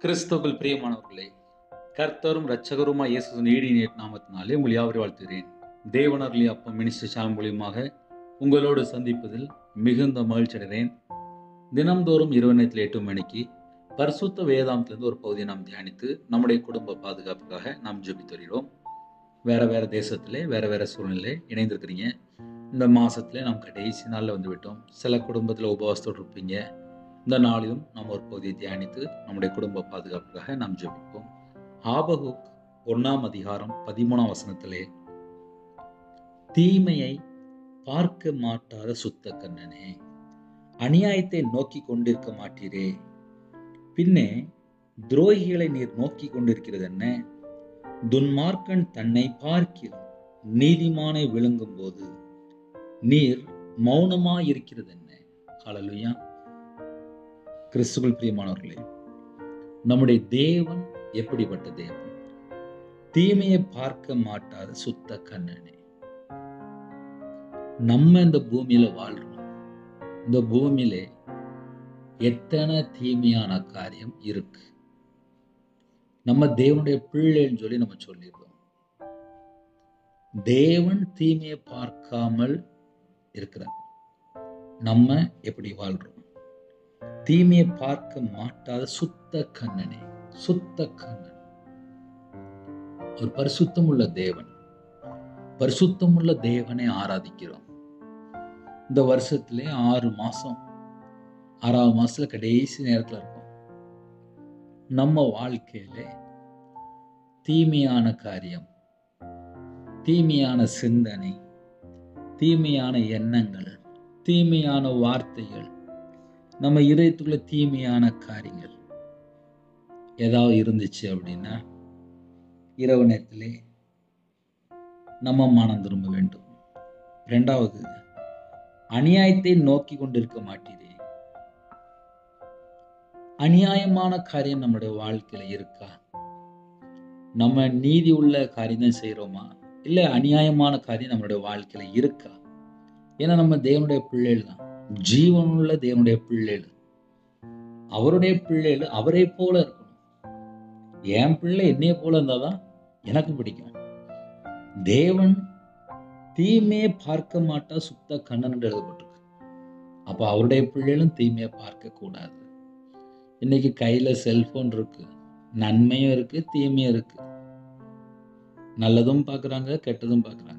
கிறிஸ்துவுக்குள் பிரியமானவர்களே கர்த்தரும் இரட்சகருமாய் இயேசு நீடிய நாமத்தினாலே உங்கள் யாவரை வாழ்த்துகிறேன் தேவனர்லி அப்பம் மினிஸ்டர் சேனல் மூலியமாக உங்களோடு சந்திப்பதில் மிகுந்த மகிழ்ச்சி அடைகிறேன் தினம்தோறும் இரவு நேரத்தில் எட்டு மணிக்கு பரிசுத்த வேதாந்தத்திலிருந்து ஒரு பகுதியை நாம் தியானித்து நம்முடைய குடும்ப பாதுகாப்புக்காக நாம் ஜெபித்து வருகிறோம் வேற வேற தேசத்திலே வேற வேற சூழ்நிலை இணைந்திருக்கிறீங்க இந்த மாசத்திலே நாம் கடைசி நாளில் வந்து விட்டோம் சில குடும்பத்தில் உபவாசத்தோடு இருப்பீங்க இந்த நாளிலும் நாம் ஒரு பகுதியை தியானித்து நம்முடைய குடும்ப பாதுகாப்புக்காக நாம் ஜெபிப்போம் ஆபகுக் ஒன்னாம் அதிகாரம் பதிமூணாம் வசனத்திலே தீமையை பார்க்க மாட்டாத சுத்த கண்ணனே அநியாயத்தை நோக்கி கொண்டிருக்க மாட்டீரே பின்னே துரோகிகளை நீர் நோக்கி கொண்டிருக்கிறது என்ன துன்மார்க்கன் தன்னை பார்க்கிறோம் நீதிமானை விழுங்கும் போது நீர் மௌனமாயிருக்கிறது என்ன ஹalleluya கிறிஸ்துவில் பிரியமானவர்களே நம்முடைய தேவன் எப்படிப்பட்ட தேவன் தீமையை பார்க்க மாட்டாத சுத்த கண்ணனே நம்ம இந்த பூமியில வாழ்றோம் இந்த பூமியிலே எத்தனை தீமையான காரியம் இருக்கு நம்ம தேவனுடைய பிள்ளைன்னு சொல்லி நம்ம சொல்லிடுறோம் தேவன் தீமையை பார்க்காமல் இருக்கிறார் நம்ம எப்படி வாழ்றோம் தீமையை பார்க்க மாட்டாத சுத்த கண்ணனே சுத்த கண்ணன் ஒரு பரிசுத்தம் உள்ள தேவன் பரிசுத்தம் உள்ள தேவனை ஆராதிக்கிறோம் இந்த வருஷத்திலே ஆறு மாசம் ஆறாவது மாசத்துல கடைசி நேரத்துல இருக்கோம் நம்ம வாழ்க்கையில தீமையான காரியம் தீமையான சிந்தனை தீமையான எண்ணங்கள் தீமையான வார்த்தைகள் நம்ம இதயத்துக்குள்ள தீமையான காரியங்கள் ஏதாவது இருந்துச்சு அப்படின்னா இரவு நேரத்திலே நம்ம மனம் திரும்ப வேண்டும் ரெண்டாவது அநியாயத்தை நோக்கி கொண்டிருக்க மாட்டீரே அநியாயமான காரியம் நம்முடைய வாழ்க்கையில இருக்கா நம்ம நீதி உள்ள காரியம் தான் செய்யறோமா இல்ல அநியாயமான காரியம் நம்மளுடைய வாழ்க்கையில இருக்கா ஏன்னா நம்ம தேவனுடைய பிள்ளைகள் தான் ஜீவனுள்ள தேவனுடைய பிள்ளைகள் அவருடைய பிள்ளைகள் அவரை போல இருக்கணும் என் பிள்ளை என்னைய போல இருந்தாதான் எனக்கு பிடிக்கும் தேவன் தீமையை பார்க்க மாட்டா சுத்த கண்ணன் எழுதப்பட்டிருக்கு அப்ப அவருடைய பிள்ளைகளும் தீமையை பார்க்க கூடாது இன்னைக்கு கையில செல்போன் இருக்கு நன்மையும் இருக்கு தீமையும் இருக்கு நல்லதும் பார்க்குறாங்க கெட்டதும் பார்க்குறாங்க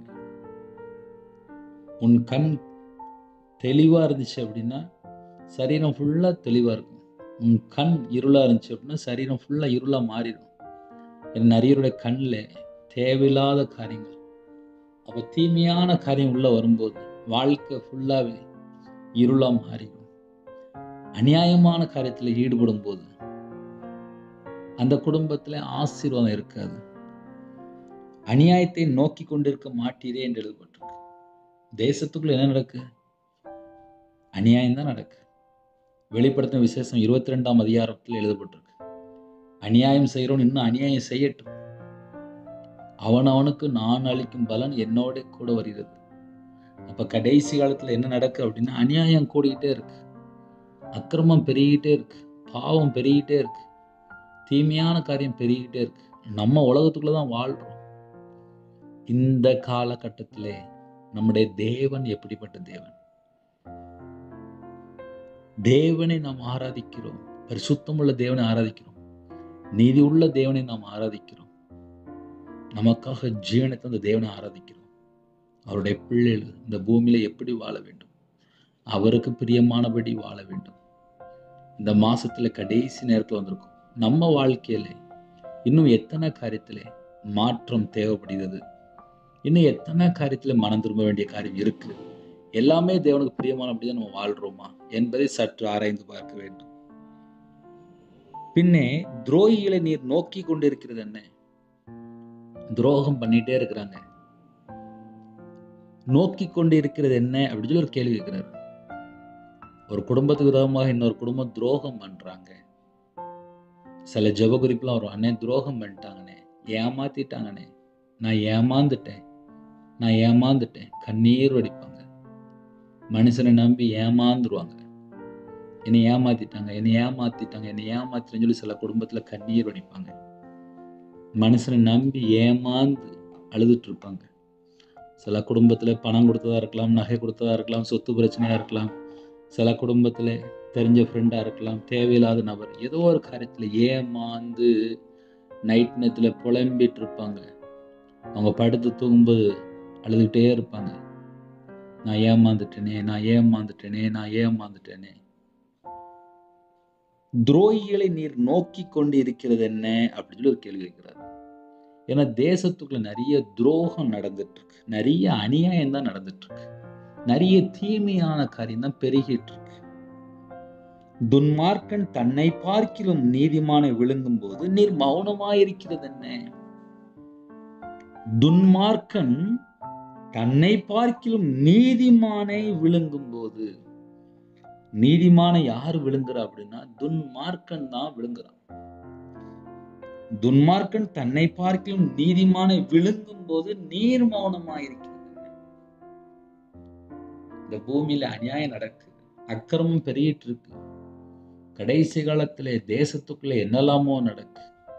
உன் கண் தெளிவாக இருந்துச்சு அப்படின்னா சரீரம் ஃபுல்லாக தெளிவாக இருக்கும் உன் கண் இருளாக இருந்துச்சு அப்படின்னா சரீரம் ஃபுல்லாக இருளாக மாறிடும் ஏன்னா நிறையருடைய கண்ணில் தேவையில்லாத காரியங்கள் அப்போ தீமையான காரியம் உள்ளே வரும்போது வாழ்க்கை ஃபுல்லாகவே இருளாக மாறிடும் அநியாயமான காரியத்தில் ஈடுபடும் போது அந்த குடும்பத்தில் ஆசீர்வாதம் இருக்காது அநியாயத்தை நோக்கி கொண்டிருக்க மாட்டீரே என்று எழுதப்பட்டிருக்கு தேசத்துக்குள்ள என்ன நடக்கு அநியாயம் தான் நடக்கு வெளிப்படுத்தும் விசேஷம் இருபத்தி ரெண்டாம் அதிகாரத்தில் எழுதப்பட்டிருக்கு அநியாயம் செய்கிறோம் இன்னும் அநியாயம் செய்யட்டும் அவன் அவனுக்கு நான் அளிக்கும் பலன் என்னோட கூட வருகிறது அப்ப கடைசி காலத்துல என்ன நடக்கு அப்படின்னா அநியாயம் கூடிக்கிட்டே இருக்கு அக்கிரமம் பெருகிட்டே இருக்கு பாவம் பெருகிட்டே இருக்கு தீமையான காரியம் பெருகிட்டே இருக்கு நம்ம உலகத்துக்குள்ள தான் வாழ்றோம் இந்த காலகட்டத்திலே நம்முடைய தேவன் எப்படிப்பட்ட தேவன் தேவனை நாம் ஆராதிக்கிறோம் பரிசுத்தமுள்ள தேவனை ஆராதிக்கிறோம் நீதி உள்ள தேவனை நாம் ஆராதிக்கிறோம் நமக்காக ஜீவனை தந்த தேவனை ஆராதிக்கிறோம் அவருடைய பிள்ளைகள் இந்த பூமியில எப்படி வாழ வேண்டும் அவருக்கு பிரியமானபடி வாழ வேண்டும் இந்த மாசத்துல கடைசி நேரத்துல வந்திருக்கும் நம்ம வாழ்க்கையில இன்னும் எத்தனை காரியத்துல மாற்றம் தேவைப்படுகிறது இன்னும் எத்தனை காரியத்துல மனம் திரும்ப வேண்டிய காரியம் இருக்கு எல்லாமே தேவனுக்கு பிரியமானபடிதான் நம்ம வாழ்றோமா என்பதை சற்று ஆராய்ந்து பார்க்க வேண்டும் பின்னே துரோகிகளை நீர் நோக்கி கொண்டிருக்கிறது என்ன துரோகம் பண்ணிட்டே இருக்கிறாங்க நோக்கி கொண்டு இருக்கிறது என்ன அப்படின்னு சொல்லி ஒரு கேள்வி கேட்கிறாரு ஒரு குடும்பத்துக்கு விரோதமாக இன்னொரு குடும்பம் துரோகம் பண்றாங்க சில ஜெப குறிப்புலாம் வரும் அண்ணே துரோகம் பண்ணிட்டாங்கண்ணே ஏமாத்திட்டாங்கண்ணே நான் ஏமாந்துட்டேன் நான் ஏமாந்துட்டேன் கண்ணீர் வடிப்பாங்க மனுஷனை நம்பி ஏமாந்துருவாங்க என்னை ஏமாத்திட்டாங்க என்னை ஏமாத்திட்டாங்க என்னை ஏமாத்திட்டேன்னு சொல்லி சில குடும்பத்தில் கண்ணீர் வடிப்பாங்க மனுஷனை நம்பி ஏமாந்து அழுதுட்டு இருப்பாங்க சில குடும்பத்தில் பணம் கொடுத்ததா இருக்கலாம் நகை கொடுத்ததா இருக்கலாம் சொத்து பிரச்சனையாக இருக்கலாம் சில குடும்பத்தில் தெரிஞ்ச ஃப்ரெண்டாக இருக்கலாம் தேவையில்லாத நபர் ஏதோ ஒரு காரியத்தில் ஏமாந்து நைட் நேரத்தில் புலம்பிட்டு இருப்பாங்க அவங்க படுத்து தூங்கும்போது அழுதுகிட்டே இருப்பாங்க நான் ஏமாந்துட்டேனே நான் ஏமாந்துட்டேனே நான் ஏமாந்துட்டேனே துரோகிகளை நீர் நோக்கி கொண்டு இருக்கிறது என்ன அப்படின்னு சொல்லி ஒரு கேள்வி கேட்கிறார் ஏன்னா தேசத்துக்குள்ள நிறைய துரோகம் நடந்துட்டு இருக்கு நிறைய அநியாயம் தான் நடந்துட்டு இருக்கு நிறைய தீமையான காரியம் தான் பெருகிட்டு இருக்கு துன்மார்க்கன் தன்னை பார்க்கிலும் நீதிமானை விழுங்கும் போது நீர் மௌனமாயிருக்கிறது என்ன துன்மார்க்கன் தன்னை பார்க்கிலும் நீதிமானை விழுங்கும் போது நீதிமானை யார் விழுங்குறா அப்படின்னா துன்மார்க்கன் தான் விழுங்குறான் துன்மார்க்கன் தன்னை பார்க்கிலும் நீதிமானை விழுங்கும் போது நீர் மௌனமா இருக்கிறது இந்த பூமியில அநியாயம் நடக்கு அக்கிரமம் பெருகிட்டு இருக்கு கடைசி காலத்திலே தேசத்துக்குள்ள என்னெல்லாமோ நடக்கு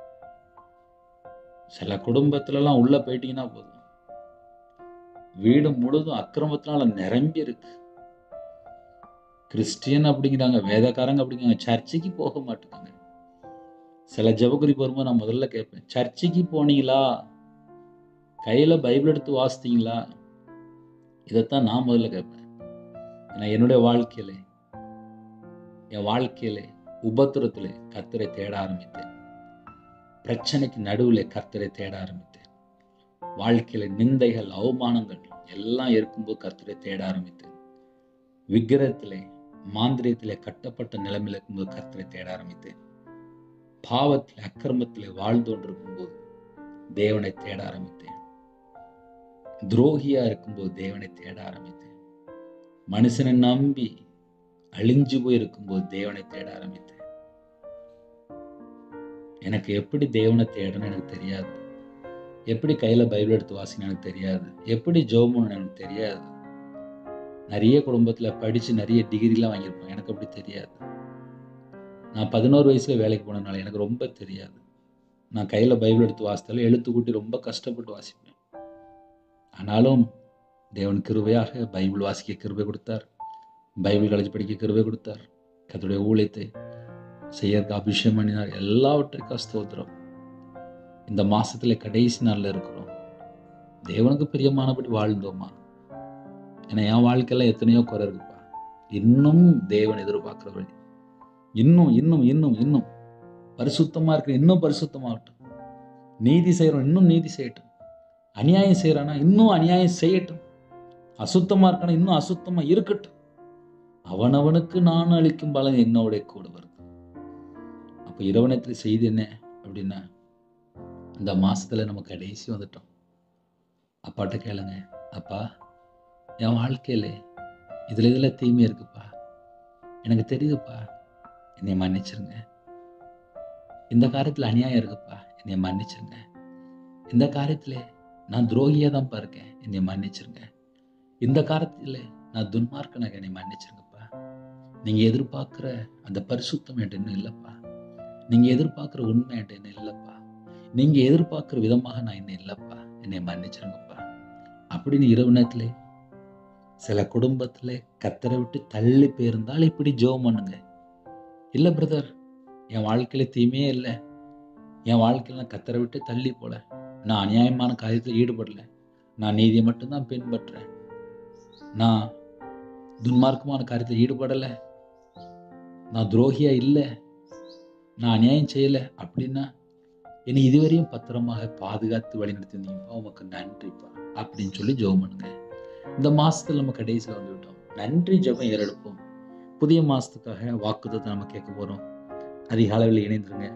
சில குடும்பத்துல எல்லாம் உள்ள போயிட்டீங்கன்னா போதும் வீடு முழுதும் அக்கிரமத்தினால நிரம்பி இருக்கு கிறிஸ்டியன் அப்படிங்கிறாங்க வேதக்காரங்க அப்படிங்கிறாங்க சர்ச்சுக்கு போக மாட்டேங்காங்க சில ஜபகுரி வரும்போது நான் முதல்ல கேட்பேன் சர்ச்சுக்கு போனீங்களா கையில பைபிள் எடுத்து வாசித்தீங்களா இதைத்தான் நான் முதல்ல கேட்பேன் ஏன்னா என்னுடைய வாழ்க்கையில என் வாழ்க்கையில உபத்திரத்துல கர்த்தரை தேட ஆரம்பித்தேன் பிரச்சனைக்கு நடுவில் கர்த்தரை தேட ஆரம்பித்தேன் வாழ்க்கையில நிந்தைகள் அவமானங்கள் எல்லாம் இருக்கும்போது கர்த்தரை தேட ஆரம்பித்தேன் விக்கிரகத்திலே மாந்திரியத்திலே கட்டப்பட்ட நிலைமையில் இருக்கும்போது கர்த்தரை தேட ஆரம்பித்தேன் பாவத்தில் அக்கிரமத்திலே வாழ்ந்து கொண்டிருக்கும்போது தேவனை தேட ஆரம்பித்தேன் துரோகியா இருக்கும்போது தேவனை தேட ஆரம்பித்தேன் மனுஷனை நம்பி அழிஞ்சு போய் இருக்கும்போது தேவனை தேட ஆரம்பித்தேன் எனக்கு எப்படி தேவனை தேடணும் எனக்கு தெரியாது எப்படி கையில் பைபிள் எடுத்து வாசிக்கணும் எனக்கு தெரியாது எப்படி ஜோமணும் எனக்கு தெரியாது நிறைய குடும்பத்தில் படித்து நிறைய டிகிரிலாம் வாங்கியிருப்பேன் எனக்கு அப்படி தெரியாது நான் பதினோரு வயசில் வேலைக்கு போனதுனால எனக்கு ரொம்ப தெரியாது நான் கையில் பைபிள் எடுத்து வாசித்தாலும் எழுத்து கூட்டி ரொம்ப கஷ்டப்பட்டு வாசிப்பேன் ஆனாலும் தேவன் கிருபையாக பைபிள் வாசிக்க கிருபை கொடுத்தார் பைபிள் காலேஜ் படிக்க கிருபை கொடுத்தார் கத்துடைய ஊழியத்தை செய்யறதுக்கு அபிஷேகம் பண்ணினார் எல்லாவற்றுக்கும் ஸ்தோத்திரம் இந்த மாசத்துல கடைசி நாள்ல இருக்கிறோம் தேவனுக்கு பிரியமானபடி வாழ்ந்தோமா ஏன்னா என் வாழ்க்கையில எத்தனையோ குறை இருக்குப்பா இன்னும் தேவன் எதிர்பார்க்கிறவர்கள் இன்னும் இன்னும் இன்னும் இன்னும் பரிசுத்தமா இருக்கிற இன்னும் பரிசுத்தமாகட்டும் நீதி செய்யறோம் இன்னும் நீதி செய்யட்டும் அநியாயம் செய்யறானா இன்னும் அநியாயம் செய்யட்டும் அசுத்தமா இருக்கானா இன்னும் அசுத்தமா இருக்கட்டும் அவனவனுக்கு நான் அளிக்கும் பலன் என்னோட கூட வருது அப்போ இரவணத்தில் செய்தி என்ன அப்படின்னா இந்த மாசத்துல நம்ம கடைசி வந்துட்டோம் அப்பாட்ட கேளுங்க அப்பா என் வாழ்க்கையில இதுல இதுல தீமை இருக்குப்பா எனக்கு தெரியுதுப்பா என்னை மன்னிச்சிருங்க இந்த காரியத்துல அநியாயம் இருக்குப்பா என்னை மன்னிச்சிருங்க இந்த காரியத்துல நான் துரோகியா தான்ப்பா இருக்கேன் என்னை மன்னிச்சிருங்க இந்த காரியத்துல நான் துன்மார்க்கனாக என்னை மன்னிச்சிருங்கப்பா நீங்க எதிர்பார்க்கிற அந்த பரிசுத்தம் என்கிட்ட இன்னும் இல்லப்பா நீங்க எதிர்பார்க்கிற உண்மை என்கிட்ட இன்னும் இல்லப்பா நீங்க எதிர்பார்க்கிற விதமாக நான் இன்னும் இல்லப்பா என்னை மன்னிச்சிருங்கப்பா அப்படின்னு இரவு நேரத்துல சில குடும்பத்துல கத்தரை விட்டு தள்ளி போயிருந்தால் இப்படி ஜோம் பண்ணுங்க இல்லை பிரதர் என் வாழ்க்கையில தீமையே இல்லை என் வாழ்க்கையில நான் கத்தரை விட்டு தள்ளி போல நான் அநியாயமான காரியத்தில் ஈடுபடல நான் நீதியை மட்டும்தான் பின்பற்றுறேன் நான் துன்மார்க்கமான காரியத்தில் ஈடுபடலை நான் துரோகியா இல்லை நான் அநியாயம் செய்யலை அப்படின்னா என்னை இதுவரையும் பத்திரமாக பாதுகாத்து வழிநடத்திருந்தீங்கப்பா உமக்கு நன்றிப்பா அப்படின்னு சொல்லி ஜெபம் பண்ணுங்க இந்த மாசத்துல நம்ம கடைசியில் வந்து விட்டோம் நன்றி ஜெபம் ஏறெடுப்போம் புதிய மாசத்துக்காக வாக்குத்தத்தை நம்ம கேட்க போறோம் அதிக அளவில் இணைந்துருங்க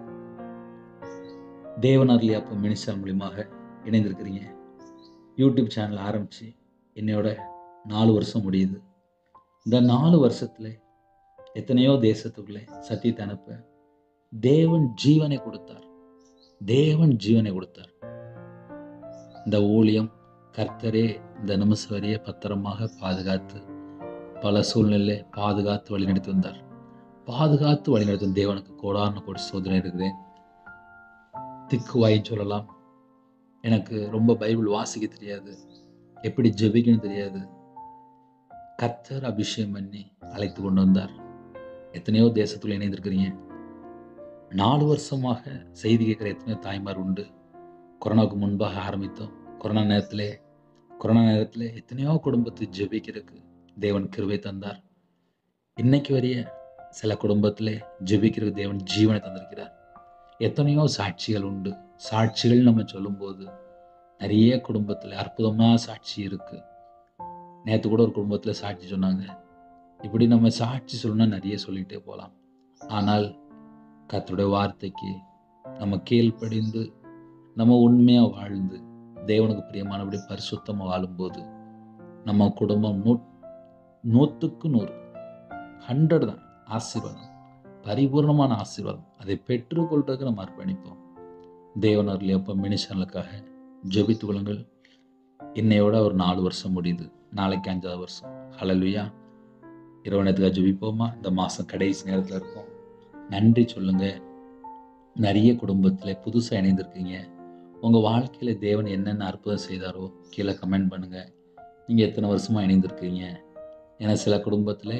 தேவனார்லி அப்போ மினிஸ்டர் மூலியமாக இணைந்திருக்கிறீங்க யூடியூப் சேனல் ஆரம்பித்து என்னையோட நாலு வருஷம் முடியுது இந்த நாலு வருஷத்துல எத்தனையோ தேசத்துக்குள்ளே சத்தியத்தை அனுப்ப தேவன் ஜீவனை கொடுத்தார் தேவன் ஜீவனை கொடுத்தார் இந்த ஊழியம் கர்த்தரே இந்த நிமிஷம் வரைய பத்திரமாக பாதுகாத்து பல சூழ்நிலை பாதுகாத்து வழிநடத்தி வந்தார் பாதுகாத்து வழிநடத்தும் தேவனுக்கு கோடான கோடி சோதனை இருக்கிறேன் திக்குவாயின்னு சொல்லலாம் எனக்கு ரொம்ப பைபிள் வாசிக்க தெரியாது எப்படி ஜெபிக்கணும் தெரியாது கர்த்தர் அபிஷேகம் பண்ணி அழைத்து கொண்டு வந்தார் எத்தனையோ தேசத்துல இணைந்திருக்கிறீங்க நாலு வருஷமாக செய்தி கேட்குற எத்தனையோ தாய்மார் உண்டு கொரோனாவுக்கு முன்பாக ஆரம்பித்தோம் கொரோனா நேரத்திலே கொரோனா நேரத்தில் எத்தனையோ குடும்பத்துக்கு ஜெபிக்கிறதுக்கு தேவன் கிருபை தந்தார் இன்னைக்கு வரைய சில குடும்பத்திலே ஜெபிக்கிறதுக்கு தேவன் ஜீவனை தந்திருக்கிறார் எத்தனையோ சாட்சிகள் உண்டு சாட்சிகள் நம்ம சொல்லும்போது நிறைய குடும்பத்தில் அற்புதமாக சாட்சி இருக்கு நேற்று கூட ஒரு குடும்பத்தில் சாட்சி சொன்னாங்க இப்படி நம்ம சாட்சி சொல்லணும்னா நிறைய சொல்லிகிட்டே போகலாம் ஆனால் கர்த்தருடைய வார்த்தைக்கு நம்ம கீழ்ப்படிந்து நம்ம உண்மையாக வாழ்ந்து தேவனுக்கு பிரியமானபடி பரிசுத்தமாக வாழும்போது நம்ம குடும்பம் நூ நூற்றுக்கு நூறு ஹண்ட்ரட் தான் ஆசீர்வாதம் பரிபூர்ணமான ஆசீர்வாதம் அதை பெற்றுக்கொள்றதுக்கு நம்ம அர்ப்பணிப்போம் தேவனர்ல எப்போ மினிஷனுக்காக ஜெபித்து கொள்ளுங்கள் இன்னையோட ஒரு நாலு வருஷம் முடியுது நாளைக்கு அஞ்சாவது வருஷம் ஹலலுயா இரவு நேரத்துக்காக ஜெபிப்போமா இந்த மாதம் கடைசி நேரத்தில் இருக்கோம் நன்றி சொல்லுங்க நிறைய குடும்பத்தில் புதுசாக இணைந்திருக்கீங்க உங்கள் வாழ்க்கையில் தேவன் என்னென்ன அற்புதம் செய்தாரோ கீழே கமெண்ட் பண்ணுங்கள் நீங்கள் எத்தனை வருஷமாக இணைந்திருக்கீங்க ஏன்னா சில குடும்பத்தில்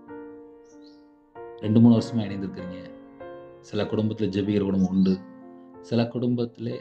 ரெண்டு மூணு வருஷமாக இணைந்திருக்கிறீங்க சில குடும்பத்தில் ஜெபிக்கிற குடும்பம் உண்டு சில குடும்பத்தில்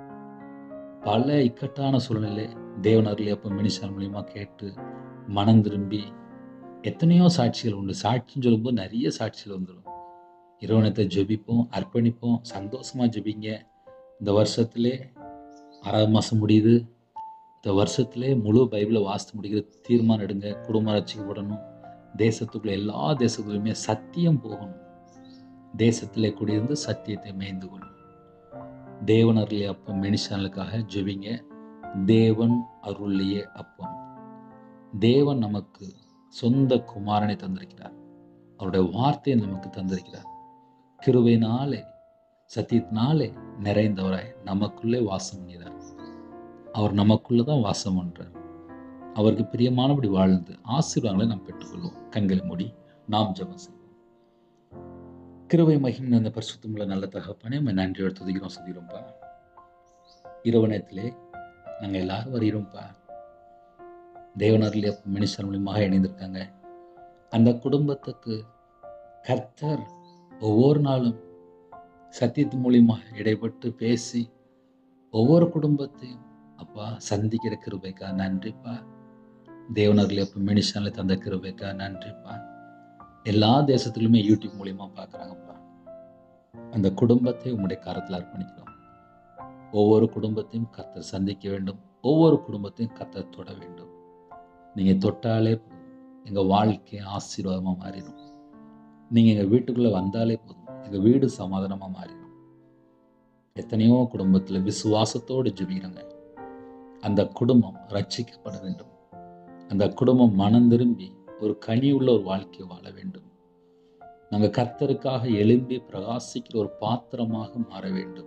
பல இக்கட்டான சூழ்நிலை தேவனர்கள் எப்போ மினிஷன் மூலியமாக கேட்டு மனம் திரும்பி எத்தனையோ சாட்சிகள் உண்டு சாட்சின்னு சொல்லும்போது நிறைய சாட்சிகள் வந்துடும் இரவணத்தை ஜெபிப்போம் அர்ப்பணிப்போம் சந்தோஷமாக ஜெபிங்க இந்த வருஷத்திலே ஆறாவது மாதம் முடியுது இந்த வருஷத்திலே முழு பைபிளை வாசித்து முடிக்கிற தீர்மானம் எடுங்க குடும்ப ரசிக்கப்படணும் தேசத்துக்குள்ள எல்லா தேசத்துலையுமே சத்தியம் போகணும் தேசத்திலே குடியிருந்து சத்தியத்தை மேய்ந்து கொள்ளும் தேவன் அருளிய அப்பம் மெனிஷனுக்காக ஜெபிங்க தேவன் அருளிய அப்பம் தேவன் நமக்கு சொந்த குமாரனை தந்திருக்கிறார் அவருடைய வார்த்தையை நமக்கு தந்திருக்கிறார் கிருபையினாலே சத்தியத்தினாலே நிறைந்தவராய் நமக்குள்ளே வாசம் பண்ணினார் அவர் நமக்குள்ளே தான் வாசம் பண்றார் அவருக்கு பிரியமானபடி வாழ்ந்து ஆசீர்வாதங்களை நாம் பெற்றுக்கொள்வோம் கண்களை மூடி நாம் ஜெபம் செய்வோம் கிருபை மகிமை அந்த பரிசுத்தமுள்ள நல்ல தகப்பனே நம்ம நன்றியோடு துதிக்கிறோம் சுதிக்கிறோம்ப்பா இரவு நேரத்திலே நாங்கள் எல்லாரும் வருகிறோம்ப்பா தேவனரில் மினிஸ்டர் மூலியமாக இணைந்திருக்காங்க அந்த குடும்பத்துக்கு கர்த்தர் ஒவ்வொரு நாளும் சத்தியத்து மூலியமாக இடைப்பட்டு பேசி ஒவ்வொரு குடும்பத்தையும் அப்பா சந்திக்கிற கிருபைக்கா நன்றிப்பா தேவனர்கள் எப்போ மினிஷனில் தந்த கிருபைக்கா நன்றிப்பா எல்லா தேசத்துலையுமே யூடியூப் மூலியமா பார்க்குறாங்கப்பா அந்த குடும்பத்தை உங்களுடைய கரத்தில் அர்ப்பணிக்கிறோம் ஒவ்வொரு குடும்பத்தையும் கர்த்தர் சந்திக்க வேண்டும் ஒவ்வொரு குடும்பத்தையும் கர்த்தர் தொட வேண்டும் நீங்கள் தொட்டாலே போதும் எங்கள் வாழ்க்கை ஆசீர்வாதமாக மாறிடும் நீங்கள் எங்கள் வீட்டுக்குள்ளே வந்தாலே போதும் எங்கள் வீடு சமாதானமாக மாறிடும் எத்தனையோ குடும்பத்தில் விசுவாசத்தோடு ஜெபிக்கிறாங்க அந்த குடும்பம் ரட்சிக்கப்பட வேண்டும் அந்த குடும்பம் மனம் திரும்பி ஒரு கனி உள்ள ஒரு வாழ்க்கையை வாழ வேண்டும் நாங்கள் கர்த்தருக்காக எழும்பி பிரகாசிக்கிற ஒரு பாத்திரமாக மாற வேண்டும்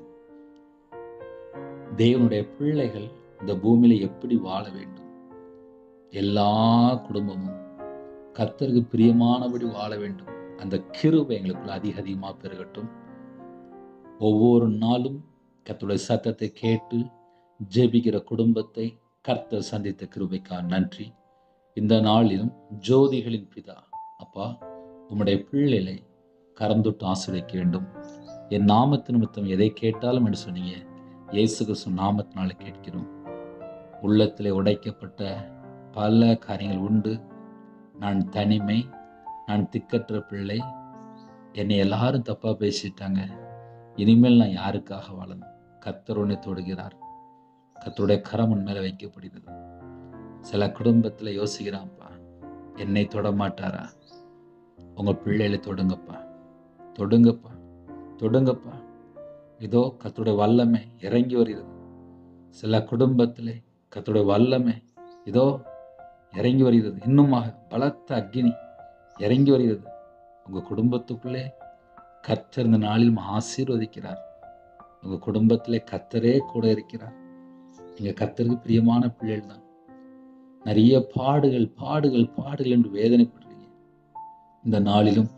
தேவனுடைய பிள்ளைகள் இந்த பூமியில எப்படி வாழ வேண்டும் எல்லா குடும்பமும் கர்த்தருக்கு பிரியமானபடி வாழ வேண்டும் அந்த கிருபை எங்களுக்குள்ள அதிக அதிகமாக பெருகட்டும் ஒவ்வொரு நாளும் கர்த்தருடைய சத்தத்தை கேட்டு ஜெபிக்கிற குடும்பத்தை கர்த்தர் சந்தித்த கிருபைக்கா நன்றி இந்த நாளிலும் ஜோதிகளின் பிதா அப்பா உம்முடைய பிள்ளைகளை கரந்தொட்டு ஆசிரியக்க வேண்டும் என் நாமத்து நிமித்தம் எதை கேட்டாலும் என்று சொன்னீங்க இயேசு கிறிஸ்து நாமத்தினால கேட்கிறோம் உள்ளத்திலே உடைக்கப்பட்ட பல காரியங்கள் உண்டு நான் தனிமை நான் திக்கற்ற பிள்ளை என்னை எல்லாரும் தப்பாக பேசிட்டாங்க இனிமேல் நான் யாருக்காக வாழணும் கர்த்தர் உன்னை தொடுகிறார் கர்த்தருடைய கரம் உன் மேலே வைக்கப்படுகிறது சில குடும்பத்தில் யோசிக்கிறான்ப்பா என்னை தொட மாட்டாரா உங்கள் பிள்ளைகளை தொடுங்கப்பா தொடுங்கப்பா தொடுங்கப்பா இதோ கர்த்தருடைய வல்லமை இறங்கி வருகிறது சில குடும்பத்தில் கர்த்தருடைய வல்லமை இதோ இறங்கி வருகிறது இன்னுமாக பலத்த அக்னி இறங்கி வருகிறது உங்கள் குடும்பத்துக்குள்ளே கர்த்தர் இந்த நாளிலும் ஆசீர்வதிக்கிறார் உங்கள் குடும்பத்திலே கர்த்தரே கூட இருக்கிறார் நீங்கள் கர்த்தருக்கு பிரியமான பிள்ளைகள் தான் நிறைய பாடுகள் பாடுகள் பாடுகள் என்று வேதனைப்படுறீங்க இந்த நாளிலும்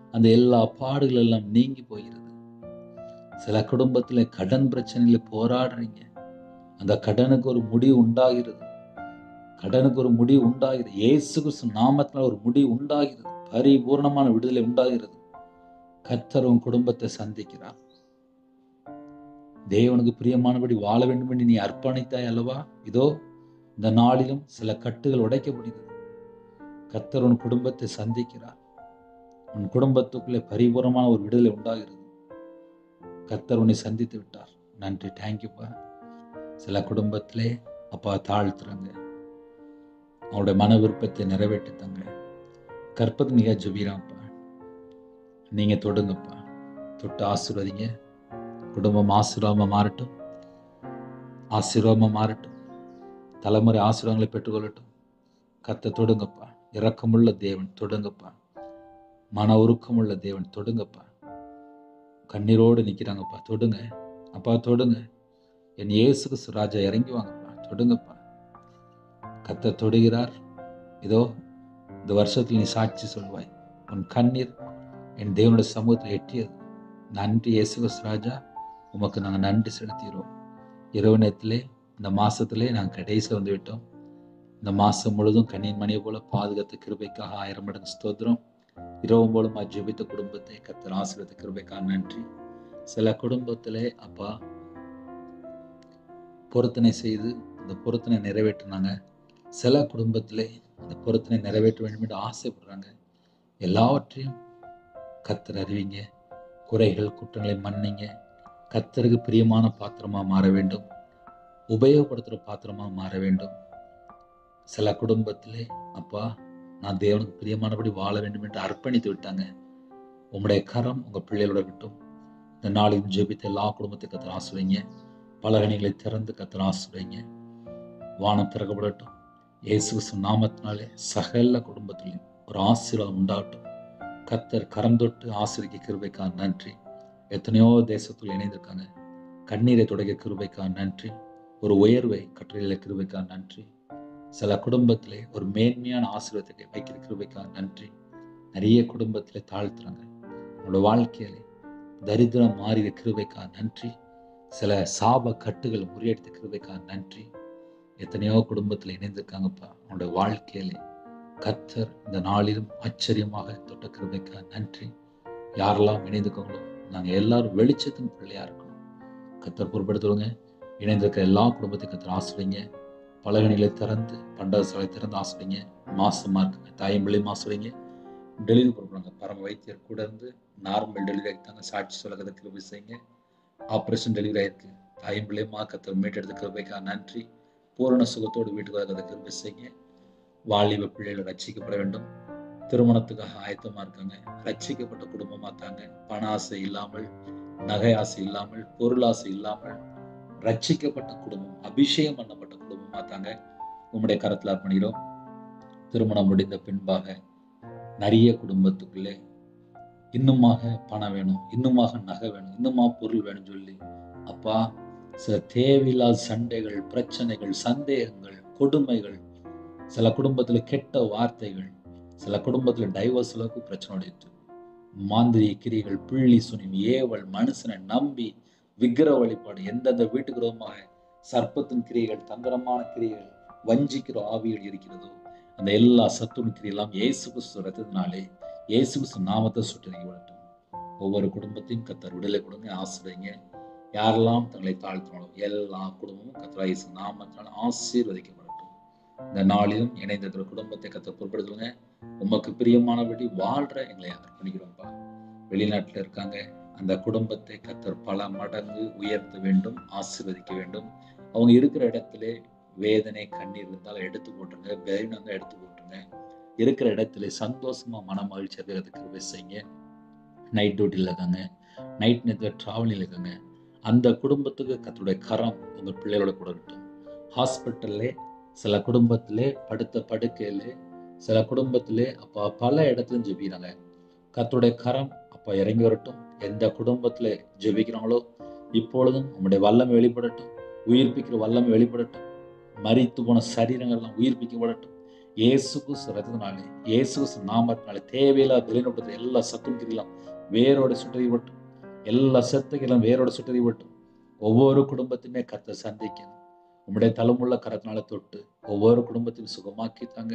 அந்த எல்லா பாடுகள் எல்லாம் நீங்கி போகிறது சில குடும்பத்துல கடன் பிரச்சனையில போராடுறீங்க அந்த கடனுக்கு ஒரு முடிவு உண்டாகிறது கடனுக்கு ஒரு முடிவு உண்டாகிறது இயேசு கிறிஸ்து நாமத்துல ஒரு முடிவு உண்டாகிறது பரிபூர்ணமான விடுதலை உண்டாகிறது கர்த்தர் உன் குடும்பத்தை சந்திக்கிறார் தேவனுக்கு பிரியமானபடி வாழ வேண்டும் என்று நீ அர்ப்பணித்தாய் அல்லவா இதோ இந்த நாளிலும் சில கட்டுகள் உடைக்கப்படுகிறது கர்த்தர் உன் குடும்பத்தை சந்திக்கிறார் உன் குடும்பத்துக்குள்ளே பரிபூர்ணமான ஒரு விடுதலை உண்டாகிறது கர்த்தர் உன்னை சந்தித்து விட்டார் நன்றி தேங்க்யூப்பா சில குடும்பத்திலே அப்பா தாழ்த்துறாங்க அவனுடைய மன விருப்பத்தை நிறைவேற்றித்தாங்க கற்பது மிக ஜுபீராப்பா நீங்க தொடுங்கப்பா தொட்டு ஆசீர்வதிங்க குடும்பம் ஆசீர்வாதமா மாறட்டும் ஆசீர்வாதமா மாறட்டும் தலைமுறை ஆசீர்வாதங்களை பெற்றுக்கொள்ளட்டும் கத்த தொடுங்கப்பா இரக்கமுள்ள தேவன் தொடுங்கப்பா மன உருக்கமுள்ள தேவன் தொடுங்கப்பா கண்ணீரோடு நிற்கிறாங்கப்பா தொடுங்க அப்பா தொடுங்க என் இயேசு கிறிஸ்து ராஜா இறங்கி வாங்கப்பா தொடுங்கப்பா கத்த தொடுகிறார் இதோ இந்த வருஷத்தில் நீ சாட்சி சொல்வாய் உன் கண்ணீர் என் தேவனுடைய சமூகத்தில் எட்டியது நன்றி இயேசு கிறிஸ்து ராஜா உமக்கு நாங்கள் நன்றி செலுத்துகிறோம் இரவு நேரத்திலே இந்த மாசத்திலே நாங்கள் கடைசியில் வந்து விட்டோம் இந்த மாசம் முழுதும் கண்ணின் மணியை போல பாதுகாத்த கிருபைக்காக ஆயிரம் மடங்கு ஸ்தோத்திரம் இரவு மூலமா ஜெபித்த குடும்பத்தை கத்தர் ஆசீர்வத்த கிருபைக்காக நன்றி சில குடும்பத்திலே அப்பா பொருத்தனை செய்து அந்த பொருத்தனை நிறைவேற்றினாங்க சில குடும்பத்திலே அந்த பொருத்தனை நிறைவேற்ற வேண்டும் என்று ஆசைப்படுறாங்க எல்லாவற்றையும் கத்தர் அறிவிங்க குறைகள் குற்றங்களை மன்னிங்க கத்தருக்கு பிரியமான பாத்திரமா மாற வேண்டும் உபயோகப்படுத்துகிற பாத்திரமா மாற வேண்டும் சில குடும்பத்திலே அப்பா நான் தேவனுக்கு பிரியமானபடி வாழ வேண்டும் என்று அர்ப்பணித்து விட்டாங்க உங்களுடைய கரம் உங்கள் பிள்ளைகளோட விட்டும் இந்த நாளில் ஜெபித்த எல்லா குடும்பத்தை கத்தர் ஆசுவைங்க பலகணிகளை திறந்து கத்தர் ஆசுவைங்க வானம் திறக்கப்படட்டும் இயேசு கிறிஸ்து நாமத்தினாலே சகல குடும்பத்திலையும் ஒரு ஆசீர்வாதம் உண்டாகட்டும் கத்தர் கரம் தொட்டு ஆசிரிக்க கிருபைக்காக நன்றி எத்தனையோ தேசத்தில் இணைந்திருக்காங்க கண்ணீரை துடைக்க கிருபைக்காக நன்றி ஒரு உயர்வை கட்டுரையில கிருபைக்காக நன்றி சில குடும்பத்திலே ஒரு மேன்மையான ஆசீர்வாதத்தை வைக்கிற கிருபைக்காக நன்றி நிறைய குடும்பத்திலே தாழ்த்துறாங்க உங்களோட வாழ்க்கையிலே தரித்திரம் மாறிய கிருபைக்காக நன்றி சில சாப கட்டுகள் முறியடித்த கிருபைக்காக நன்றி எத்தனையோ குடும்பத்தில் இணைந்திருக்காங்கப்பா உங்களோட வாழ்க்கையிலே கத்தர் இந்த நாளிலும் ஆச்சரியமாக தொட்ட கிருபைக்காக நன்றி யாரெல்லாம் இணைந்துக்கோங்களோ நாங்கள் எல்லாரும் வெளிச்சத்தின் பிள்ளையா இருக்கணும் கத்தர் பொறுப்படுத்துவங்க இணைந்திருக்கிற எல்லா குடும்பத்தையும் கத்தர் ஆசிரியங்க பலகணிகளை திறந்து பண்டக சாலை திறந்து ஆசிரியங்க மாசமா இருக்குங்க தாயம்பிள்ளை ஆசிரியங்க டெலிவரி கொடுக்குறாங்க பரம வைத்தியர் கூட இருந்து நார்மல் டெலிவரி ஆகிட்டாங்க சாட்சி சொல்லக்கதை கிருபை செய்யுங்க ஆப்ரேஷன் டெலிவரி ஆயிருக்கு தாயம்பிள்ளையமா கத்தர் மீட்டெடுத்த கிருபைக்காக நன்றி பூரண சுகத்தோடு வீட்டுக்கு வரதை கிருபை செய்யுங்க வாலிப பிள்ளைகள் ரட்சிக்கப்பட வேண்டும் திருமணத்துக்காக ஆயத்தமா இருக்காங்க ரட்சிக்கப்பட்ட குடும்பமா தாங்க பண ஆசை இல்லாமல் நகை ஆசை இல்லாமல் பொருள் ஆசை இல்லாமல் ரட்சிக்கப்பட்ட குடும்பம் அபிஷேகம் பண்ணப்பட்ட குடும்பமா தாங்க உம்முடைய கரத்தில் அர்ப்பணிக்கிறோம் திருமணம் முடிந்த பின்பாக நிறைய குடும்பத்துக்குள்ளே இன்னுமாக பணம் வேணும் இன்னுமாக நகை வேணும் இன்னுமா பொருள் வேணும் சொல்லி அப்பா சில தேவையில்லாத சண்டைகள் பிரச்சனைகள் சந்தேகங்கள் கொடுமைகள் சில குடும்பத்துல கெட்ட வார்த்தைகள் சில குடும்பத்துல டைவர்ஸ் அளவுக்கு பிரச்சனை ஓடிட்டு மாந்திரிய கிரிகள் பிள்ளி சுனிம் ஏவல் மனுஷனை நம்பி விக்கிர வழிபாடு எந்தெந்த வீட்டுக்கு ரோமாக சர்ப்பத்தின் கிரியைகள் தந்திரமான கிரியைகள் வஞ்சிக்கிற ஆவிகள் இருக்கிறதோ அந்த எல்லா சத்துண கிரியெல்லாம் இயேசு கிறிஸ்து ரத்தத்தினாலே இயேசு கிறிஸ்து நாமத்தை சுற்றி விடட்டும் ஒவ்வொரு குடும்பத்தையும் கத்தர் விடுதலை கொடுங்க ஆசிரியங்க யாரெல்லாம் தங்களை தாழ்த்தினாலும் எல்லா குடும்பமும் கத்தரா இயேசு நாமத்தினால் ஆசீர்வதிக்கப்படட்டும் இந்த நாளிலும் இணைந்த குடும்பத்தை கத்த பொறுப்படுத்துவங்க உமக்கு பிரியமானபடி வாழ்ற எங்களை அர்ப்பணிக்கிறோம்ப்பா வெளிநாட்டில் இருக்காங்க அந்த குடும்பத்தை கத்தர் பல மடங்கு உயர்த்த வேண்டும் ஆசீர்வதிக்க வேண்டும் அவங்க இருக்கிற இடத்துல வேதனை கண்ணீர் இருந்தாலும் எடுத்து போட்டுருங்க பலவீனம் இருந்தால் எடுத்து போட்டுருங்க இருக்கிற இடத்துல சந்தோஷமா மன மகிழ்ச்சி இருக்கிறதுக்கு செய்யுங்க நைட் டியூட்டியில் இருக்காங்க நைட் நேரத்தில் ட்ராவலில் இருக்காங்க அந்த குடும்பத்துக்கு கத்தருடைய கரம் உங்கள் பிள்ளைகளோட கூட இருக்கட்டும் ஹாஸ்பிட்டல்லே சில குடும்பத்திலே படுத்த படுக்கையிலே சில குடும்பத்திலே அப்பா பல இடத்துலையும் ஜெபிக்கிறாங்க கத்தருடைய கரம் அப்பா இறங்கி வரட்டும் எந்த குடும்பத்தில் ஜெபிக்கிறாங்களோ இப்பொழுதும் உங்களுடைய வல்லமை வெளிப்படட்டும் உயிர்ப்பிக்கிற வல்லமை வெளிப்படட்டும் மறித்து போன சரீரங்கள்லாம் உயிர்ப்பிக்கப்படட்டும் இயேசு கிறிஸ்து ரத்தத்தினாலே இயேசு கிறிஸ்து நாமத்தினாலே தேவையில்லாத வெளிநோட்டத்தை எல்லா சத்தும் கிரிலாம் வேரோட சுட்டறிவட்டும் எல்லா சத்துக்களும் வேரோட சுட்டறிவட்டும் ஒவ்வொரு குடும்பத்தையுமே கத்த சந்திக்கணும் உம்முடைய தலைமுள்ள கரத்தினால தொட்டு ஒவ்வொரு குடும்பத்தையும் சுகமாக்கி தாங்க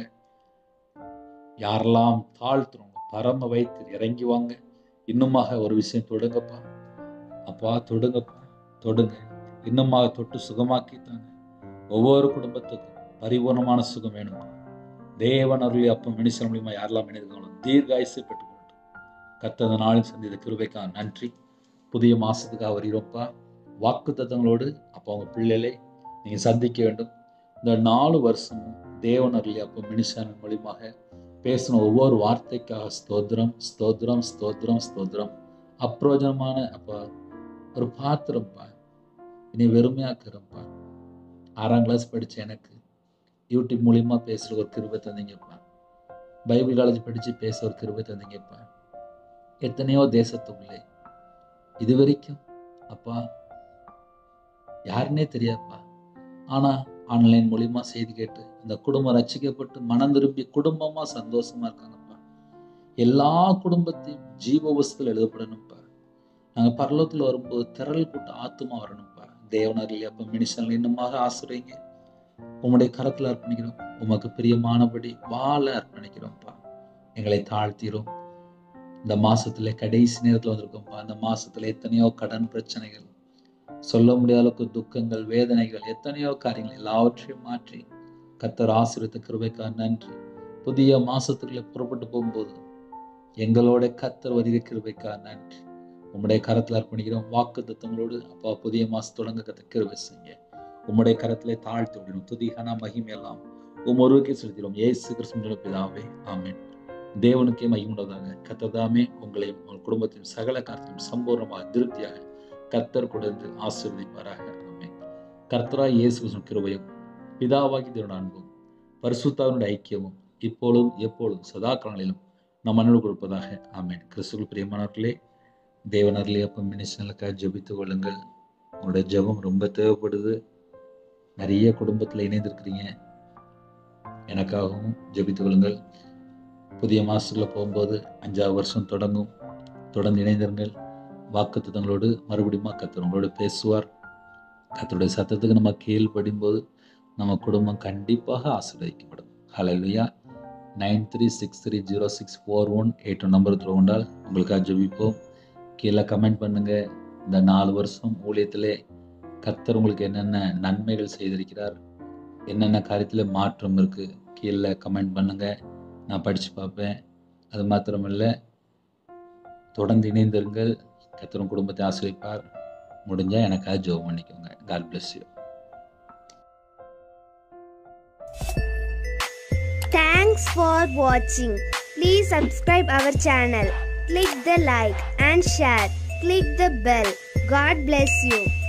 யாரெல்லாம் தாழ்த்துறோம் பரம வைத்து இறங்கி வாங்க இன்னுமாக ஒரு விஷயம் தொடுங்கப்பா அப்பா தொடுங்கப்பா தொடுங்க இன்னுமாக தொட்டு சுகமாக்கி தாங்க ஒவ்வொரு குடும்பத்துக்கும் பரிபூர்ணமான சுகம் வேணும் தேவன் அருளி அப்பம் மனுஷன் மூலியமா யாரெல்லாம் இணைந்தாலும் தீர்காயசை பெற்றுக்கொண்டு கத்தத நாளில் சந்தித்த கிருபைக்காக நன்றி புதிய மாசத்துக்காக வருகிறோம்ப்பா வாக்கு தத்தங்களோடு அப்போ அவங்க பிள்ளைகளை நீங்கள் சந்திக்க வேண்டும் இந்த நாலு வருஷமும் தேவன் அருளி அப்போ மனுஷன் மூலியமாக பேசின ஒவ்வொரு வார்த்தைக்காக ஸ்தோத்திரம் ஸ்தோத்திரம் ஸ்தோத்திரம் ஸ்தோத்திரம் அப்பிரோஜனமான அப்பா ஒரு பாத்திரம்ப்பா இனி வெறுமையாக்குறப்பா ஆறாம் கிளாஸ் படித்த எனக்கு யூடியூப் மூலியமாக பேசுகிற ஒரு கிருபை தந்தீங்கப்பா பைபிள் காலேஜ் படித்து பேச ஒரு கிருபை தந்தீங்கப்பா எத்தனையோ தேசத்துக்குள்ளே இது வரைக்கும் அப்பா யாருன்னே தெரியாதுப்பா ஆனால் ஆன்லைன் மூலியமா செய்தி கேட்டு அந்த குடும்பம் ரசிக்கப்பட்டு மனம் திரும்பி குடும்பமாக சந்தோஷமா இருக்காங்கப்பா எல்லா குடும்பத்தையும் ஜீவ வசத்தில் எழுதப்படணும்ப்பா நாங்கள் பரலோகத்தில் வரும்போது திரள் கூட்ட ஆத்துமா வரணும்ப்பா தேவனரில் அப்போ மினிஷனில் இன்னுமாக ஆசிரியங்க உம்முடைய கரத்தில் அர்ப்பணிக்கிறோம் உமக்கு பிரியமானபடி வாழ அர்ப்பணிக்கிறோம்ப்பா எங்களை தாழ்த்திரும் இந்த மாசத்துல கடைசி நேரத்தில் வந்திருக்கோம்ப்பா இந்த மாசத்துல எத்தனையோ கடன் பிரச்சனைகள் சொல்ல முடியாத அளவுக்கு துக்கங்கள் வேதனைகள் எத்தனையோ காரியங்கள் எல்லாவற்றையும் மாற்றி கத்தர் ஆசிரியத்த கிருபைக்கா நன்றி புதிய மாசத்துக்குள்ள புறப்பட்டு போகும்போது எங்களோட கத்தர் வருகிற கிருபைக்கா நன்றி உம்முடைய கரத்தில் அர்ப்பணிக்கிறோம் வாக்கு தத்தங்களோடு அப்பா புதிய மாசம் தொடங்க கத்த கிருபை செய்ய உம்முடைய கரத்திலே தாழ்த்தி விடணும் துதிகனா மகிமையெல்லாம் உம் ஒருவருக்கே செலுத்திடும் ஏசு கிறிஸ்துவின் பிதாவே ஆமென் தேவனுக்கே மகிமுள்ளதாக கத்ததாமே உங்களையும் உங்கள் குடும்பத்தையும் சகல காரியத்தையும் சம்பூர்ணமாக திருப்தியாக கர்த்தர் கொடுத்து ஆசீர்வதிப்பாராக ஆமென் கர்த்தராய் இயேசு கிறிஸ்துவின் கிருபையும் பிதாவாகி தேவனுடைய அன்பும் பரிசுத்தாவினுடைய ஐக்கியமும் இப்பொழுதும் எப்பொழுதும் சதா காலங்களிலும் நம் மன்னோடு கொடுப்பதாக ஆமென் கிறிஸ்துவில் பிரியமானவர்களே தேவனர்களே அப்போ மினிஷனுக்காக ஜெபித்து கொள்ளுங்கள் உங்களுடைய ஜெபம் ரொம்ப தேவைப்படுது நிறைய குடும்பத்தில் இணைந்திருக்கிறீங்க எனக்காகவும் ஜெபித்து கொள்ளுங்கள் புதிய மாதத்துக்குள்ள போகும்போது அஞ்சாவது வருஷம் தொடங்கும் தொடர்ந்து இணைந்திருங்கள் வாக்குத்தத்தங்களோடு மறுபடியும் கத்தர் உங்களோடு பேசுவார் கத்தருடைய சத்தத்துக்கு நம்ம கீழ்படியும்போது நம்ம குடும்பம் கண்டிப்பாக ஆசீர்வதிக்கப்படும் hallelujah nine three six three zero six four one eight number கொண்டால் உங்களுக்காக ஜெபிப்போம் கீழே கமெண்ட் பண்ணுங்க இந்த நாலு வருஷம் ஊழியத்திலே கர்த்தர் உங்களுக்கு என்னென்ன நன்மைகள் செய்திருக்கிறார் என்னென்ன காரியத்தில் மாற்றம் இருக்குது கீழே கமெண்ட் பண்ணுங்க நான் படித்து பார்ப்பேன் அது மாத்திரமல்ல தொடர்ந்து இணைந்திருங்கள் கத்தரும் குடும்பத்தை ஆசிரியப்பார் முடிஞ்சால் எனக்காக ஜோம் பண்ணிக்கோங்க God bless you Thanks for watching. Please subscribe our channel. Click the like and share. Click the bell. God bless you.